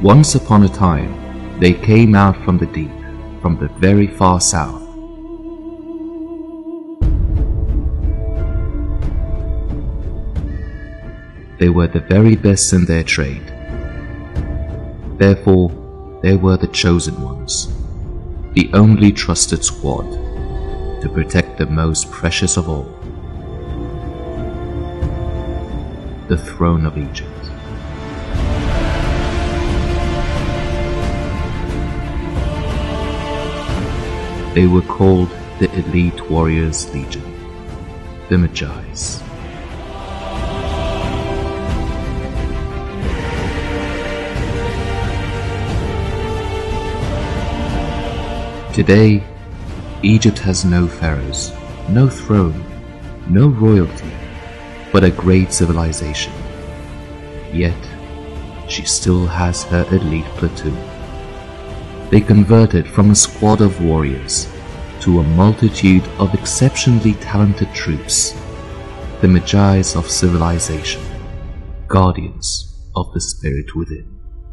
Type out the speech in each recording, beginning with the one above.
Once upon a time, they came out from the deep, from the very far south. They were the very best in their trade. Therefore, they were the chosen ones, the only trusted squad to protect the most precious of all the throne of Egypt. They were called the Elite Warriors Legion, the Magi's. Today, Egypt has no pharaohs, no throne, no royalty, but a great civilization. Yet, she still has her elite platoon. They converted from a squad of warriors to a multitude of exceptionally talented troops, the Magi's of civilization, guardians of the spirit within.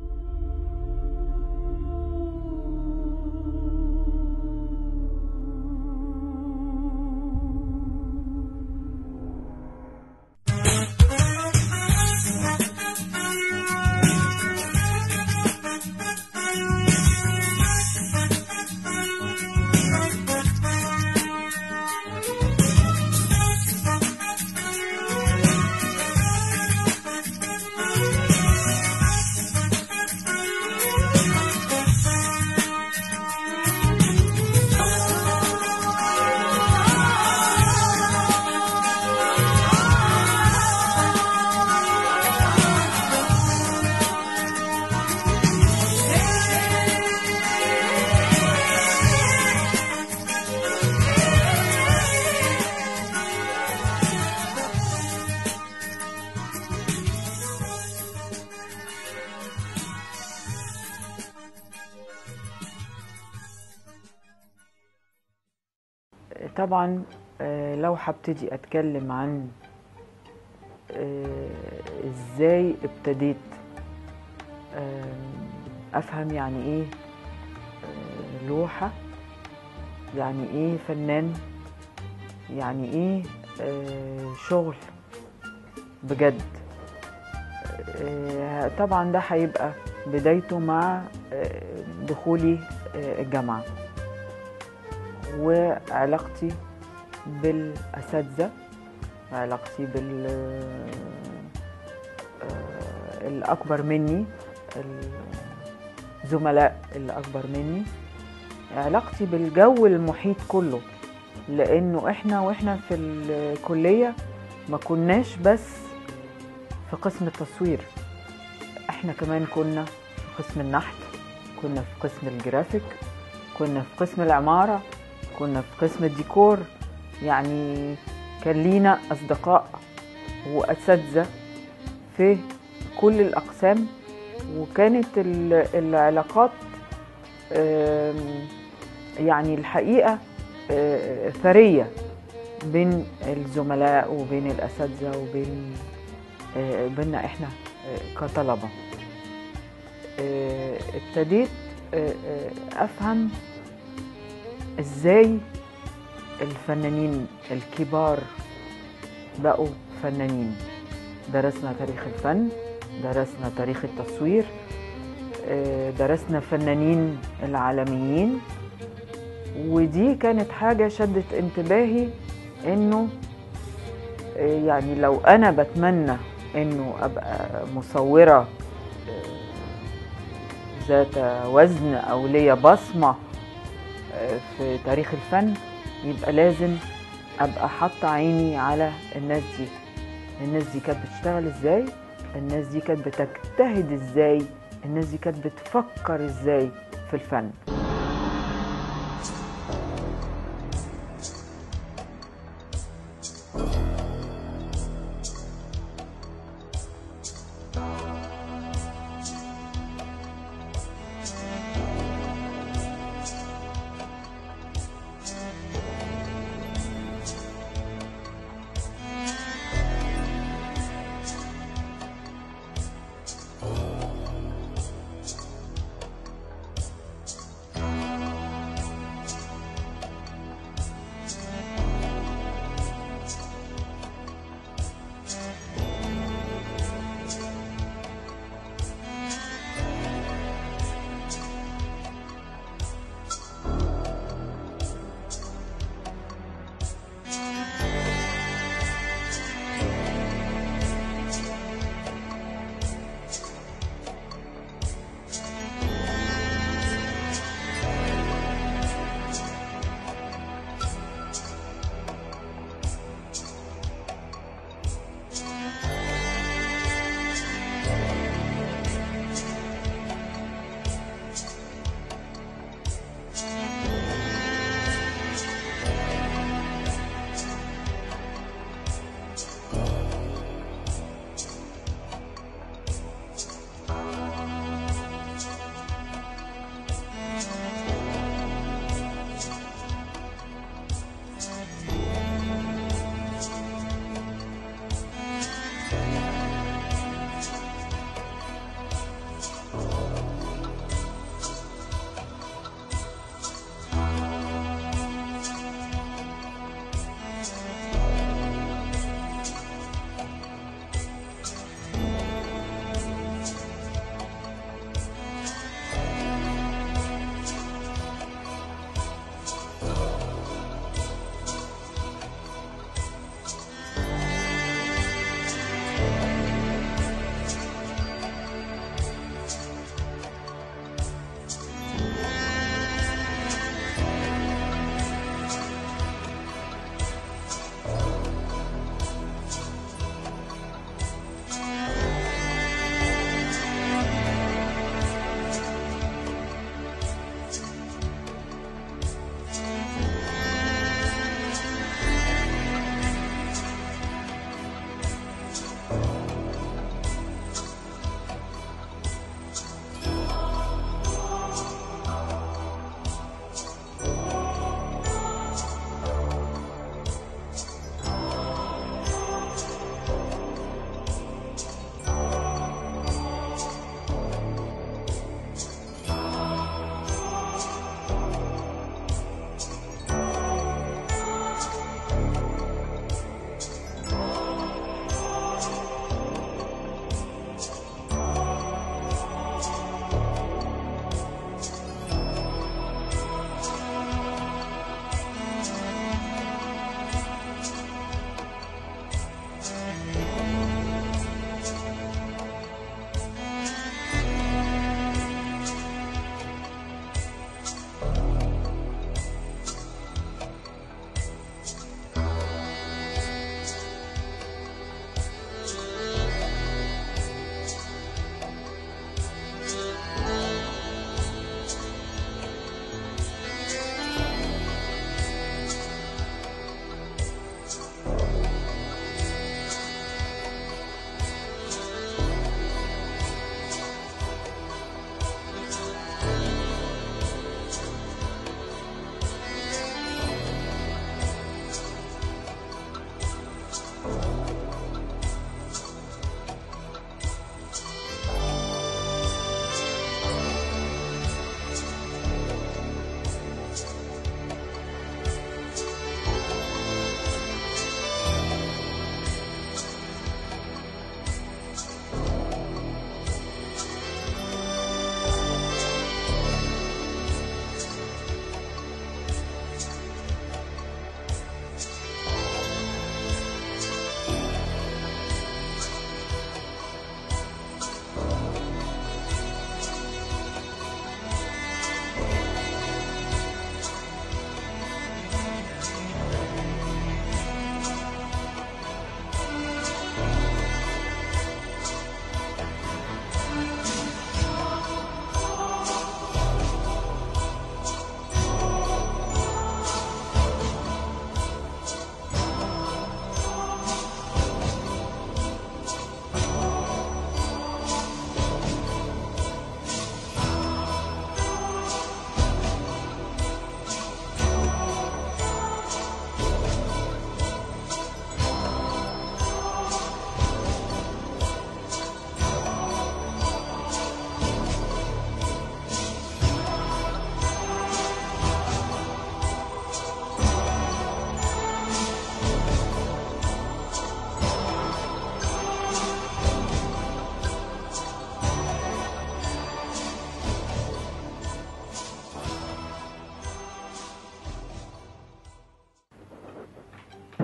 طبعا آه، لو هبتدي اتكلم عن آه، ازاي ابتديت آه، افهم يعني ايه آه، لوحة يعني ايه فنان يعني ايه آه، شغل بجد آه، طبعا ده هيبقى بدايته مع آه، دخولي آه، الجامعه وعلاقتي بالأساتذة علاقتي بال آه، الأكبر مني الزملاء اللي أكبر مني علاقتي بالجو المحيط كله لأنه إحنا وإحنا في الكلية ما كناش بس في قسم التصوير إحنا كمان كنا في قسم النحت كنا في قسم الجرافيك كنا في قسم العمارة كنا في قسم الديكور يعني كان لينا أصدقاء وأساتذة في كل الأقسام وكانت ال- العلاقات آم، يعني الحقيقة آه، ثرية بين الزملاء وبين الأساتذة وبين آه، بيننا إحنا آه، كطلبة آه، ابتديت آه، آه، أفهم ازاي الفنانين الكبار بقوا فنانين درسنا تاريخ الفن درسنا تاريخ التصوير آه، درسنا فنانين العالميين ودي كانت حاجة شدت انتباهي انه آه، يعني لو انا بتمنى انه ابقى مصورة آه، ذات وزن او ليا بصمة في تاريخ الفن يبقى لازم ابقى حاطه عيني على الناس دي الناس دي كانت بتشتغل ازاي الناس دي كانت بتجتهد ازاي الناس دي كانت بتفكر ازاي في الفن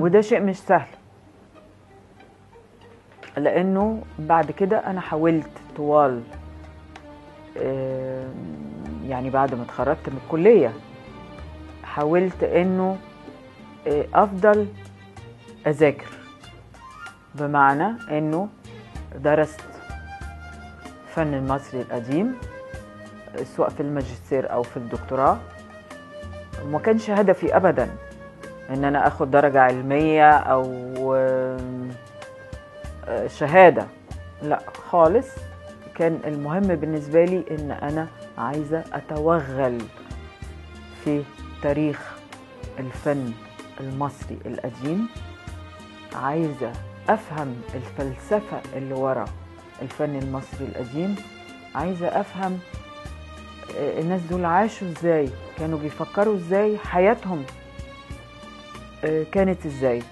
وده شيء مش سهل لانه بعد كده انا حاولت طوال آم، يعني بعد ما اتخرجت من الكليه حاولت انه آه، افضل اذاكر بمعنى انه درست فن المصري القديم سواء في الماجستير او في الدكتوراه وما كانش هدفي ابدا ان انا اخد درجة علمية او آم، آه، شهادة لا خالص كان المهم بالنسبة لي ان انا عايزة اتوغل في تاريخ الفن المصري القديم عايزة أفهم الفلسفة اللي ورا الفن المصري القديم عايزة أفهم آه، الناس دول عاشوا ازاي كانوا بيفكروا ازاي حياتهم آه، كانت ازاي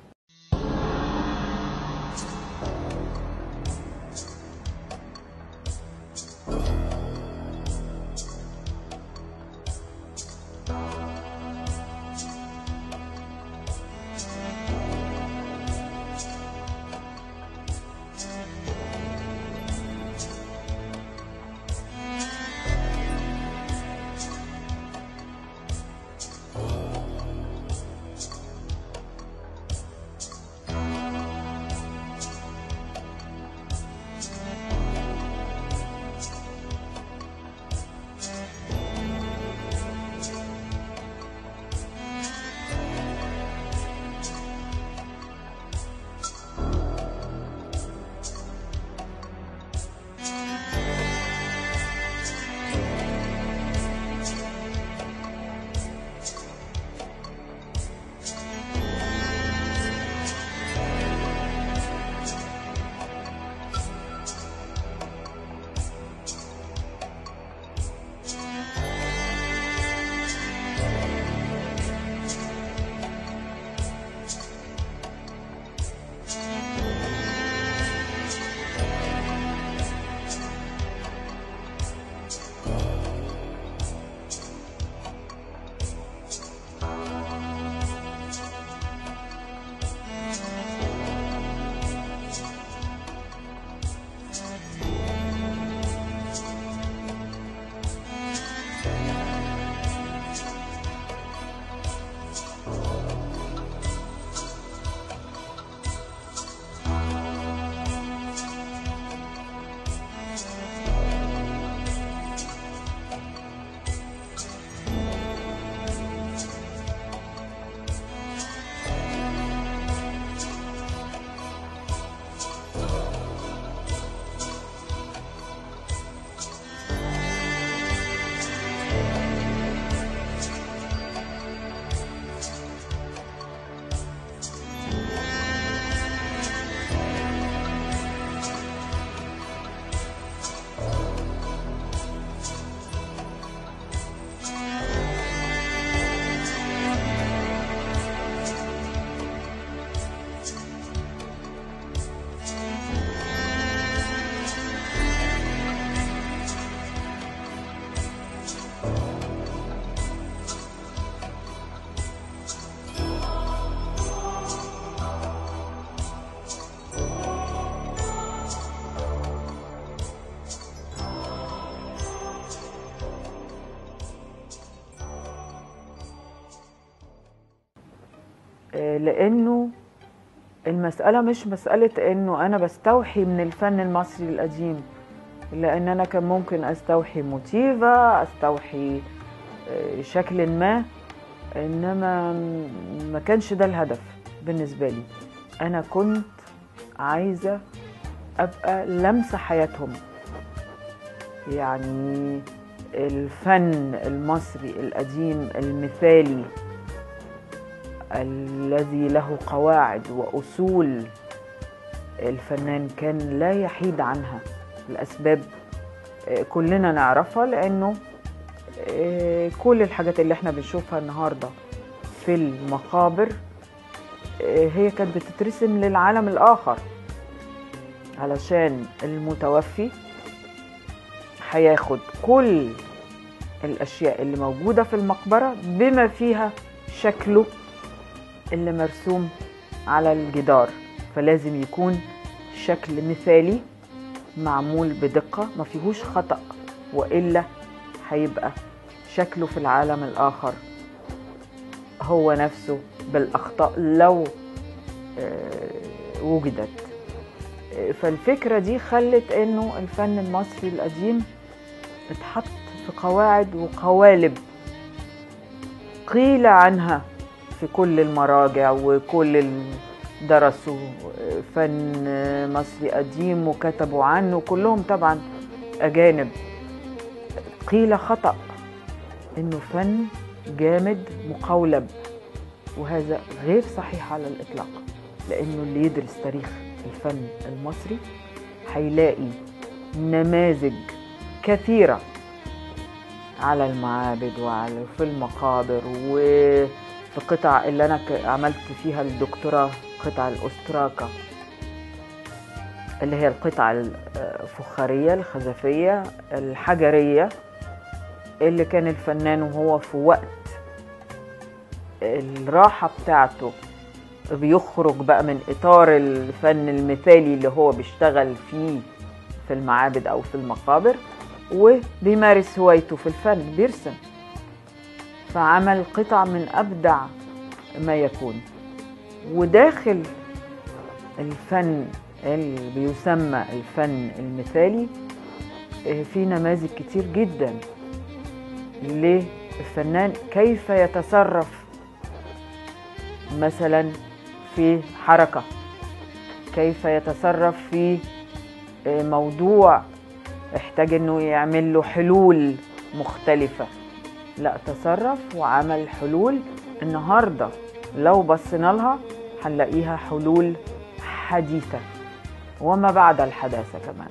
آه، لانه المسألة مش مسألة انه انا بستوحي من الفن المصري القديم لان انا كان ممكن استوحي موتيفا استوحي آه، شكل ما انما ما كانش ده الهدف بالنسبة لي انا كنت عايزة ابقى لمسة حياتهم يعني الفن المصري القديم المثالي الذي له قواعد واصول الفنان كان لا يحيد عنها لاسباب آه، كلنا نعرفها لانه آه، كل الحاجات اللي احنا بنشوفها النهارده في المقابر آه، هي كانت بتترسم للعالم الاخر علشان المتوفي هياخد كل الاشياء اللي موجوده في المقبره بما فيها شكله اللي مرسوم على الجدار فلازم يكون شكل مثالي معمول بدقة ما فيهوش خطأ وإلا هيبقى شكله في العالم الآخر هو نفسه بالأخطاء لو آه، وجدت آه، فالفكرة دي خلت إنه الفن المصري القديم اتحط في قواعد وقوالب قيل عنها في كل المراجع وكل ال- درسوا فن مصري قديم وكتبوا عنه كلهم طبعا أجانب قيل خطأ إنه فن جامد مقولب وهذا غير صحيح على الإطلاق لأنه اللي يدرس تاريخ الفن المصري هيلاقي نماذج كثيرة على المعابد وعلى في المقابر وفي قطع اللي أنا ك- عملت فيها الدكتوراه قطع الأستراكة اللي هي القطع الفخارية الخزفية الحجرية اللي كان الفنان وهو في وقت الراحة بتاعته بيخرج بقى من إطار الفن المثالي اللي هو بيشتغل فيه في المعابد أو في المقابر وبيمارس هوايته في الفن بيرسم فعمل قطع من أبدع ما يكون وداخل الفن اللي بيسمى الفن المثالي آه، في نماذج كتير جدا للفنان كيف يتصرف مثلا في حركة كيف يتصرف في آه، موضوع احتاج انه يعمل له حلول مختلفة لا تصرف وعمل حلول النهاردة لو بصينا لها هنلاقيها حلول حديثة وما بعد الحداثة كمان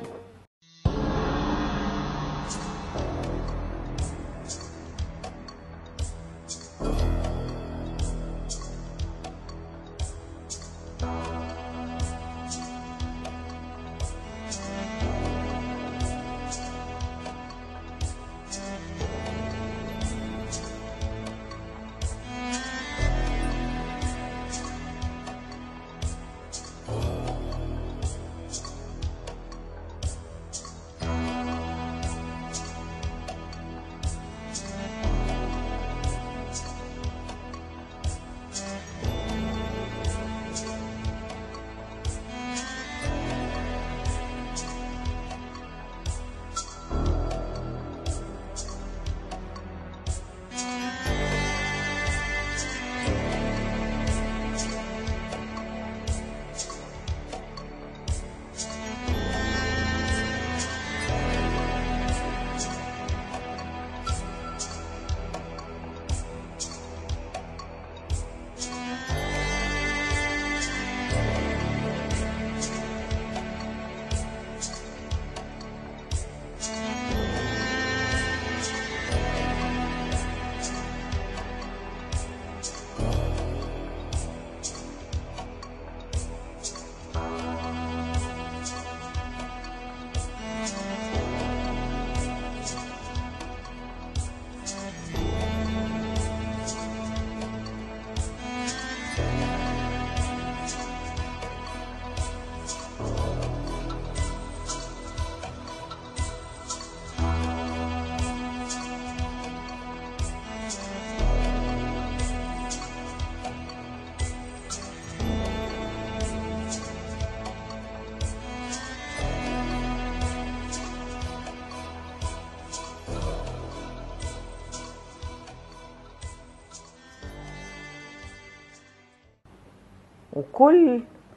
وكل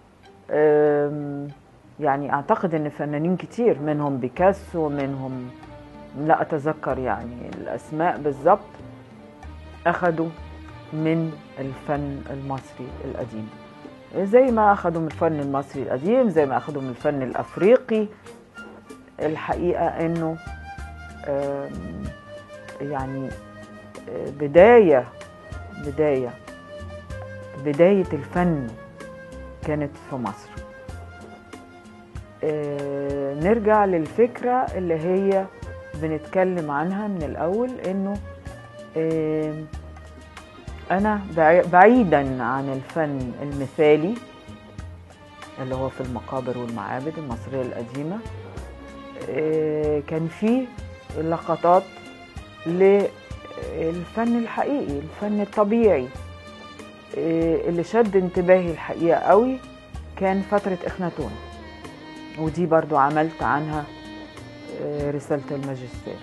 آم، يعني اعتقد ان فنانين كتير منهم بيكاسو منهم لا اتذكر يعني الاسماء بالظبط اخذوا من الفن المصري القديم زي ما اخذوا من الفن المصري القديم زي ما اخذوا من الفن الافريقي الحقيقه انه آم، يعني آه، بدايه بدايه بدايه الفن كانت في مصر آه، نرجع للفكرة اللي هي بنتكلم عنها من الأول إنه آه، أنا بعي- بعيدا عن الفن المثالي اللي هو في المقابر والمعابد المصرية القديمة آه، كان في لقطات للفن الحقيقي الفن الطبيعي آه، اللي شد انتباهي الحقيقة قوي كان فترة إخناتون ودي برضو عملت عنها آه، رسالة الماجستير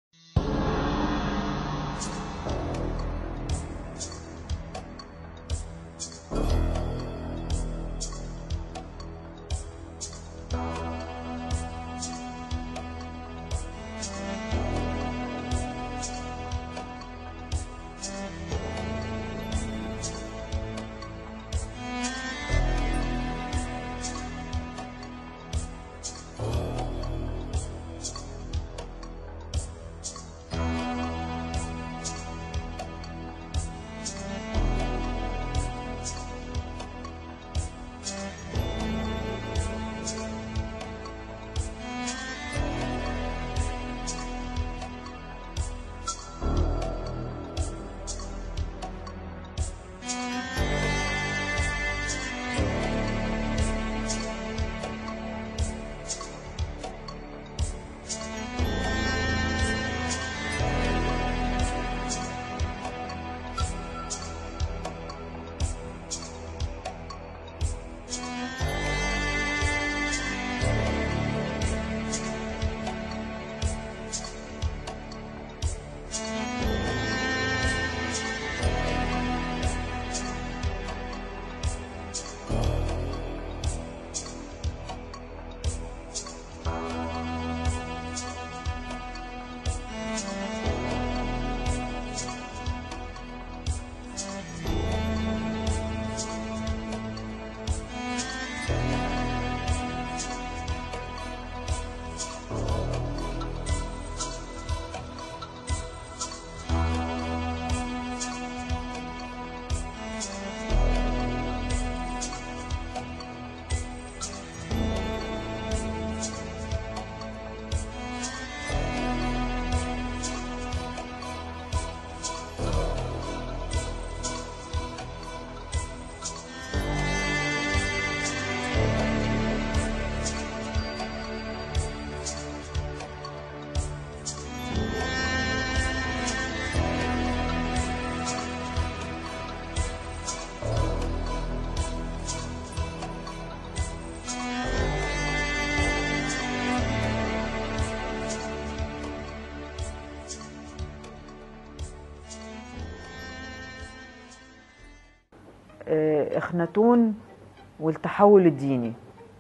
آه، اخناتون والتحول الديني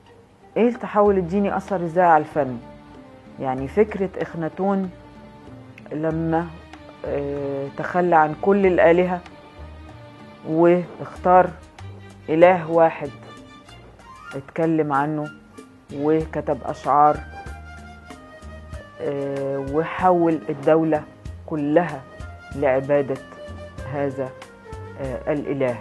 ايه التحول الديني اثر ازاي على الفن يعني فكرة اخناتون لما آه، تخلى عن كل الآلهة واختار إله واحد اتكلم عنه وكتب أشعار آه، وحول الدولة كلها لعبادة هذا آه، الإله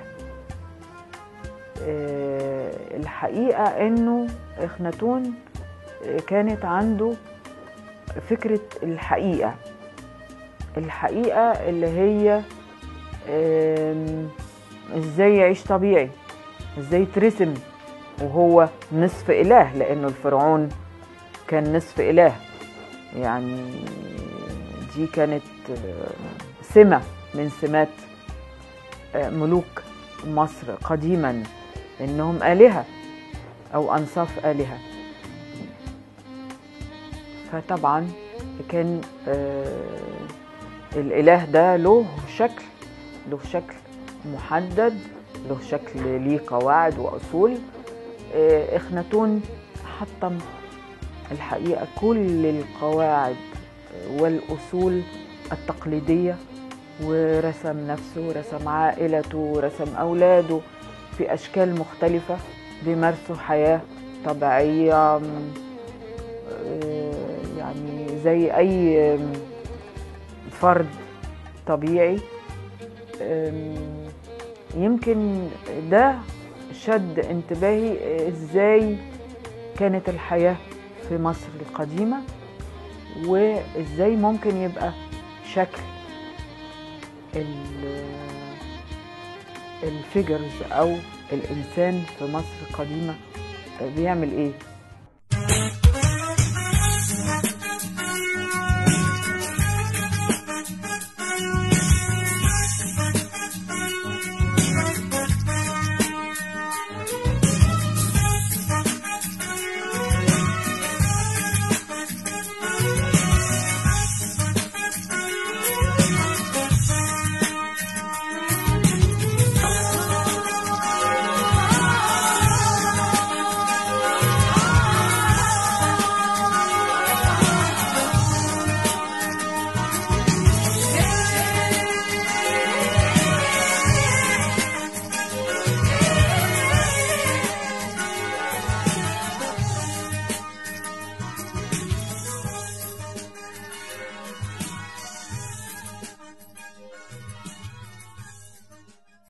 آه، الحقيقة إنه إخناتون آه، كانت عنده فكرة الحقيقة الحقيقة اللي هي آم، إزاي يعيش طبيعي إزاي يترسم وهو نصف إله لأنه الفرعون كان نصف إله يعني دي كانت آه، سمة من سمات آه، ملوك مصر قديما انهم آلهة او انصاف آلهة فطبعا كان آه، الاله ده له شكل له شكل محدد له شكل ليه قواعد واصول آه، اخناتون حطم الحقيقة كل القواعد والاصول التقليدية ورسم نفسه ورسم عائلته ورسم أولاده في أشكال مختلفة بيمارسوا حياة طبيعية م، آه، يعني زي أي م، فرد طبيعي آم، يمكن ده شد انتباهي آه، ازاي كانت الحياة في مصر القديمة وازاي ممكن يبقى شكل ال- الفيجرز او الانسان في مصر القديمه بيعمل ايه